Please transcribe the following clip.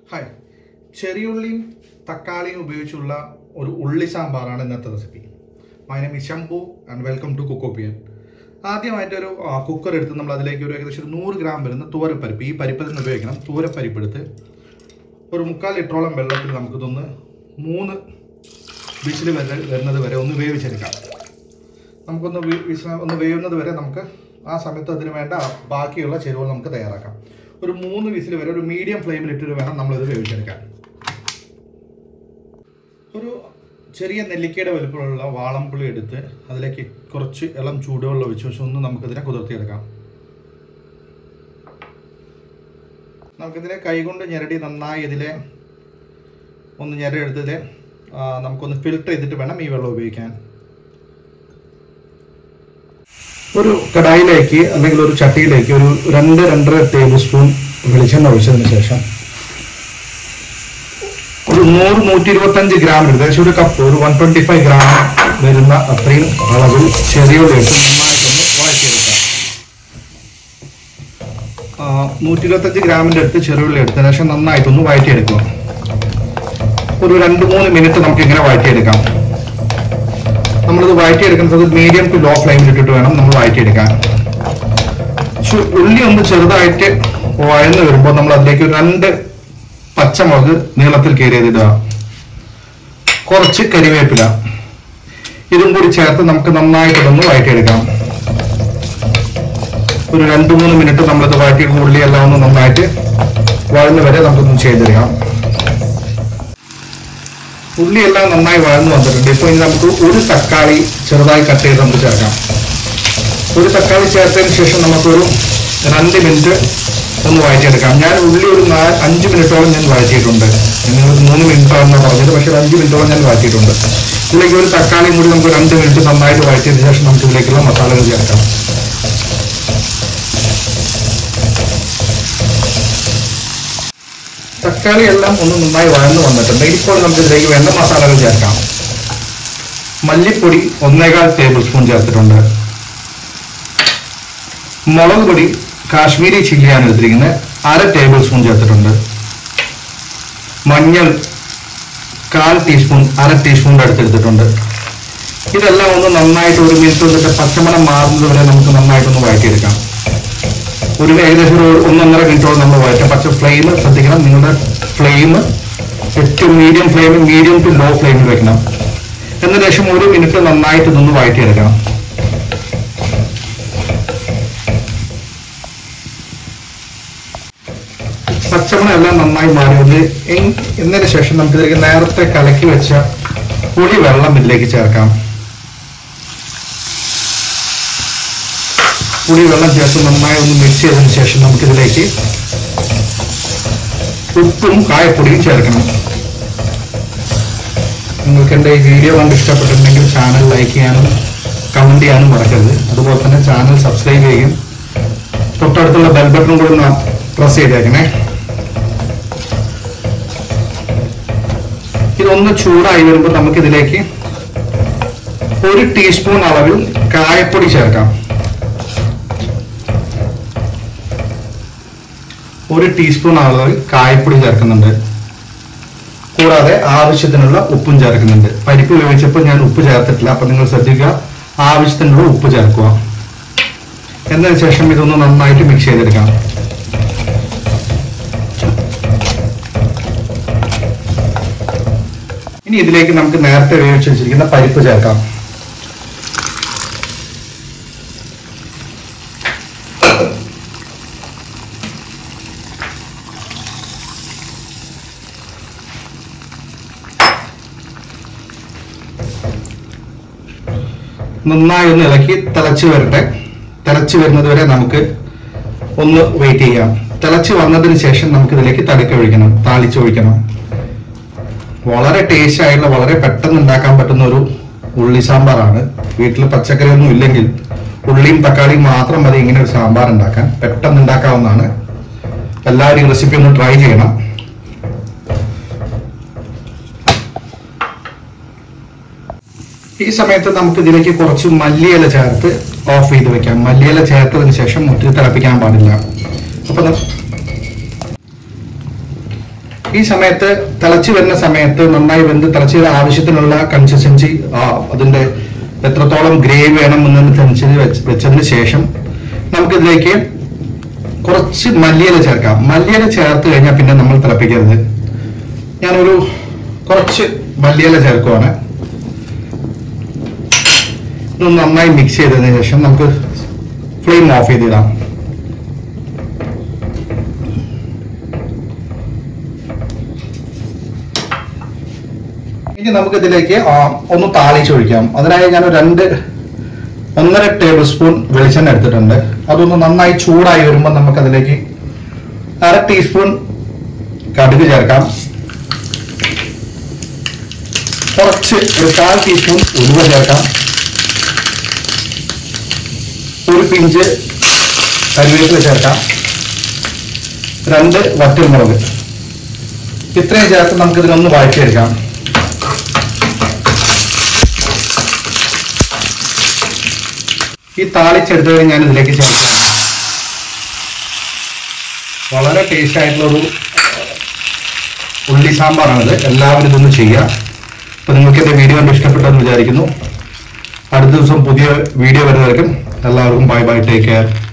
hi ചെറിയുള്ളിയും തക്കാളിയും ഉപയോഗിച്ചുള്ള ഒരു ഉള്ളി സാമ്പാറാണ് ഇന്നത്തെ recipe my name is Shambhu and welcome to കുക്കോപ്പിയൻ ആദ്യമായിട്ട് ഒരു കുക്കർ എടുത്ത് നമ്മൾ അതിലേക്ക് ഒരു ഏകദേശം ഒരു നൂറ് ഗ്രാം വരുന്ന തൂരപ്പരിപ്പ് ഈ പരിപ്പ് തന്നെ ഉപയോഗിക്കണം തൂരപ്പരിപ്പ് എടുത്ത് ഒരു മുക്കാൽ ലിറ്ററോളം വെള്ളത്തിൽ നമുക്കിതൊന്ന് മൂന്ന് വിസിൽ വരെ വരുന്നത് വരെ ഒന്ന് വേവിച്ചെടുക്കാം നമുക്കൊന്ന് വി- വിസ- ഒന്ന് വേവുന്നത് വരെ നമുക്ക് ആ സമയത്ത് അതിന് വേണ്ട ബാക്കിയുള്ള ചേരുവകൾ നമുക്ക് തയ്യാറാക്കാം ഒരു മൂന്ന് വിസിൽ വരെ ഒരു മീഡിയം ഫ്ലെയിമിൽ ഇട്ടിട്ട് വേണം നമ്മളിത് വേവിച്ചെടുക്കാൻ ഒരു ചെറിയ നെല്ലിക്കയുടെ വലുപ്പമുള്ള വാളംപുളി എടുത്ത് അതിലേക്ക് കുറച്ച് ഇളം ചൂടുവെള്ളം ഒഴിച്ച് വെച്ച് ഒന്ന് നമുക്കിതിനെ കുതിർത്തിയെടുക്കാം നമുക്കിതിനെ കൈകൊണ്ട് ഞെരടി നന്നായി ഇതിലെ ഒന്ന് ഞെരടെടുത്തതിൽ നമുക്കൊന്ന് ഫിൽട്ടർ ചെയ്തിട്ട് വേണം ഈ വെള്ളം ഉപയോഗിക്കാൻ ഒരു കടായിലേക്ക് അല്ലെങ്കിൽ ഒരു ചട്ടിയിലേക്ക് ഒരു രണ്ട് രണ്ടര ടേബിൾ സ്പൂൺ വെളിച്ചെണ്ണ ഒഴിച്ചതിന് ശേഷം ഒരു നൂറ് നൂറ്റി ഇരുപത്തഞ്ച് ഗ്രാം എടുത്ത് ഏകദേശം ഒരു കപ്പ് ഒരു വൺ ട്വന്റി ഫൈവ് ഗ്രാം വരുന്ന അത്രയും അളവിൽ ചെറിയുള്ളി ഇട്ട് നന്നായിട്ടൊന്ന് വഴറ്റിയെടുക്കാം നൂറ്റി ഇരുപത്തഞ്ച് ഗ്രാമിന്റെ അടുത്ത് ചെറിയുള്ളി എടുത്തതിന് ശേഷം നന്നായിട്ടൊന്ന് വഴറ്റിയെടുക്കുക ഒരു രണ്ട് മൂന്ന് മിനിറ്റ് നമുക്ക് ഇങ്ങനെ വഴറ്റിയെടുക്കാം നമ്മളിത് വഴറ്റിയെടുക്കുന്നത് മീഡിയം ടു ലോ ഫ്ലെയിമിൽ ഇട്ടിട്ട് വേണം നമ്മൾ വഴറ്റിയെടുക്കാൻ ചു- ഉള്ളി ഒന്ന് ചെറുതായിട്ട് വഴന്ന് വരുമ്പോൾ നമ്മൾ അതിലേക്ക് ഒരു രണ്ട് പച്ചമുളക് നീളത്തിൽ കീറിയതിടുക കുറച്ച് കരിവേപ്പില ഇതും കൂടി ചേർത്ത് നമുക്ക് നന്നായിട്ട് ഇതൊന്ന് വഴറ്റിയെടുക്കാം ഒരു രണ്ട് മൂന്ന് മിനിറ്റ് നമ്മളിത് വഴറ്റിയെടുക്കുന്ന ഉള്ളി എല്ലാം ഒന്ന് നന്നായിട്ട് വഴന്ന് വരെ നമുക്കൊന്ന് ചെയ്തെടുക്കാം ഉള്ളി എല്ലാം നന്നായി വഴന്നു വന്നിട്ടുണ്ട് ഇപ്പൊ ഇനി നമുക്ക് ഒരു തക്കാളി ചെറുതായി കട്ട് ചെയ്ത് നമുക്ക് ചേർക്കാം ഒരു തക്കാളി ചേർത്തതിന് ശേഷം നമുക്കൊരു രണ്ട് മിനിറ്റ് ഒന്ന് വഴറ്റിയെടുക്കാം ഞാൻ ഉള്ളി ഒരു നാല് അഞ്ച് മിനിറ്റോളം ഞാൻ വഴറ്റിയിട്ടുണ്ട് നിങ്ങൾ മൂന്ന് മിനിറ്റ് ആണെന്ന് പറഞ്ഞത് പക്ഷേ ഒരു അഞ്ച് മിനിറ്റോളം ഞാൻ വഴറ്റിയിട്ടുണ്ട് ഇതിലേക്ക് ഒരു തക്കാളിയും കൂടി നമുക്ക് രണ്ട് മിനിറ്റ് നന്നായിട്ട് വഴറ്റിയതിന് ശേഷം നമുക്ക് ഇതിലേക്കുള്ള മസാലകൾ ചേർക്കാം തക്കാളി എല്ലാം ഒന്ന് നന്നായി വഴന്നു വന്നിട്ടുണ്ട് ഇപ്പോൾ നമുക്ക് ഇതിലേക്ക് വേണ്ട മസാലകൾ ചേർക്കാം മല്ലിപ്പൊടി ഒന്നേകാൽ ടേബിൾ സ്പൂൺ ചേർത്തിട്ടുണ്ട് മുളക് പൊടി കാശ്മീരി ചില്ലിയാണ് എടുത്തിരിക്കുന്നത് അര ടേബിൾ സ്പൂൺ ചേർത്തിട്ടുണ്ട് മഞ്ഞൾ കാൽ ടീസ്പൂൺ അര ടീസ്പൂണിന്റെ അടുത്തെടുത്തിട്ടുണ്ട് ഇതെല്ലാം ഒന്ന് നന്നായിട്ട് ഒരു മിനിറ്റ് വന്നിട്ട് പച്ചമണം മാറുന്നത് വരെ നമുക്ക് നന്നായിട്ടൊന്ന് വഴറ്റിയെടുക്കാം ഒരു ഏകദേശം ഒരു ഒന്നൊന്നര മിനിറ്റോളം നമ്മൾ വഴറ്റാം പക്ഷെ ഫ്ലെയിം ശ്രദ്ധിക്കണം നിങ്ങളുടെ ഫ്ലെയിം ഏറ്റവും medium flame medium to low ഫ്ലെയിമിൽ വെക്കണം എന്നതിന് ശേഷം ഒരു മിനിറ്റ് നന്നായിട്ട് ഇതൊന്ന് വഴറ്റിയെടുക്കണം പച്ചമണം എല്ലാം നന്നായി മാറിയത് എന്നതിന് ശേഷം നമുക്ക് ഇതിലേക്ക് നേരത്തെ കലക്കി വെച്ച പുളി വെള്ളം ഇതിലേക്ക് ചേർക്കാം പുളി വെള്ളം ചേർത്ത് നന്നായി ഒന്ന് മിക്സ് ചെയ്തതിന് ശേഷം നമുക്കിതിലേക്ക് ഉപ്പും കായപ്പൊടിയും ചേർക്കണം നിങ്ങൾക്ക് എൻ്റെ ഈ വീഡിയോ കണ്ട് ഇഷ്ടപ്പെട്ടിട്ടുണ്ടെങ്കിൽ ചാനൽ ലൈക്ക് ചെയ്യാനും കമന്റ് ചെയ്യാനും മറക്കരുത് അതുപോലെ തന്നെ ചാനൽ സബ്സ്ക്രൈബ് ചെയ്യും തൊട്ടടുത്തുള്ള ബെൽ ബട്ടൺ കൂടി ഒന്ന് പ്രസ് ചെയ്തേക്കണേ ഇതൊന്ന് ചൂടായി വരുമ്പോൾ നമുക്കിതിലേക്ക് ഒരു ടീസ്പൂൺ അളവിൽ കായപ്പൊടി ചേർക്കാം ഒരു ടീസ്പൂൺ അളവിൽ കായപ്പൊടി ചേർക്കുന്നുണ്ട് കൂടാതെ ആവശ്യത്തിനുള്ള ഉപ്പും ചേർക്കുന്നുണ്ട് പരിപ്പ് വേവിച്ചപ്പോൾ ഞാൻ ഉപ്പ് ചേർത്തിട്ടില്ല അപ്പൊ നിങ്ങൾ ശ്രദ്ധിക്കുക ആവശ്യത്തിനുള്ള ഉപ്പ് ചേർക്കുക എന്നതിന് ശേഷം ഇതൊന്ന് നന്നായിട്ട് മിക്സ് ചെയ്തെടുക്കാം ഇനി ഇതിലേക്ക് നമുക്ക് നേരത്തെ വേവിച്ച് വെച്ചിരിക്കുന്ന പരിപ്പ് ചേർക്കാം നന്നായി ഒന്ന് ഇളക്കി തിളച്ച് വരട്ടെ തിളച്ച് വരുന്നത് വരെ നമുക്ക് ഒന്ന് വെയിറ്റ് ചെയ്യാം തിളച്ച് വന്നതിന് ശേഷം നമുക്ക് ഇതിലേക്ക് തടുക്ക ഒഴിക്കണം താളിച്ച് ഒഴിക്കണം വളരെ ടേസ്റ്റ് ആയിട്ടുള്ള വളരെ പെട്ടെന്ന് ഉണ്ടാക്കാൻ പറ്റുന്ന ഒരു ഉള്ളി സാമ്പാറാണ് വീട്ടിൽ പച്ചക്കറി ഒന്നും ഇല്ലെങ്കിൽ ഉള്ളിയും തക്കാളിയും മാത്രം മതി ഇങ്ങനെ ഒരു സാമ്പാർ ഉണ്ടാക്കാൻ പെട്ടെന്ന് ഉണ്ടാക്കാവുന്നതാണ് എല്ലാവരും ഈ റെസിപ്പി ഒന്ന് ട്രൈ ചെയ്യണം ഈ സമയത്ത് നമുക്ക് ഇതിലേക്ക് കുറച്ച് മല്ലിയില ചേർത്ത് ഓഫ് ചെയ്ത് വെക്കാം മല്ലിയില ചേർത്തതിന് ശേഷം മുറ്റി തിളപ്പിക്കാൻ പാടില്ല അപ്പൊ ന- ഈ സമയത്ത് തിളച്ച് വരുന്ന സമയത്ത് നന്നായി വെന്ത് തിളച്ച് വരുന്ന ആവശ്യത്തിനുള്ള കൺസിസ്റ്റൻസി അതിന്റെ എത്രത്തോളം ഗ്രേവി വേണം എന്നതനുസരിച്ച് വെച്ച് വെച്ചതിന് ശേഷം നമുക്കിതിലേക്ക് കുറച്ച് മല്ലിയില ചേർക്കാം മല്ലിയില ചേർത്ത് കഴിഞ്ഞാൽ പിന്നെ നമ്മൾ തിളപ്പിക്കരുത് ഞാനൊരു കുറച്ച് മല്ലിയില ചേർക്കുവാണ് ഇത് നന്നായി മിക്സ് ചെയ്തതിന് ശേഷം നമുക്ക് ഫ്ലെയിം ഓഫ് ചെയ്തിടാം ഇനി നമുക്ക് ഇതിലേക്ക് ഒന്ന് താളിച്ചൊഴിക്കാം അതിനായി ഞാൻ ഒരു രണ്ട് ഒന്നര ടേബിൾ സ്പൂൺ വെളിച്ചെണ്ണ എടുത്തിട്ടുണ്ട് അതൊന്ന് നന്നായി ചൂടായി വരുമ്പോൾ നമുക്ക് അതിലേക്ക് അര ടീസ്പൂൺ കടുക് ചേർക്കാം കുറച്ച് ഒരു കാൽ ടീസ്പൂൺ ഉലുവ ചേർക്കാം ഒരു പിഞ്ച് കരിവേപ്പില ചേർക്കാം രണ്ട് വറ്റൽമുളക് ഇത്രയും ചേർത്ത് നമുക്ക് ഇതിനൊന്ന് വഴറ്റിയെടുക്കാം ഈ താളിച്ചെടുത്തത് ഞാൻ ഇതിലേക്ക് ചേർക്കാം വളരെ ടേസ്റ്റ് ആയിട്ടുള്ള ഒരു ഉള്ളി സാമ്പാറാണിത് എല്ലാവരും ഇതൊന്ന് ചെയ്യുക അപ്പൊ നിങ്ങൾക്ക് എന്റെ വീഡിയോ കണ്ട് ഇഷ്ടപ്പെട്ടെന്ന് വിചാരിക്കുന്നു അടുത്ത ദിവസം പുതിയ വീഡിയോ വരുന്നവർക്കും എല്ലാവർക്കും ബൈ ബൈ ടേക്ക് കെയർ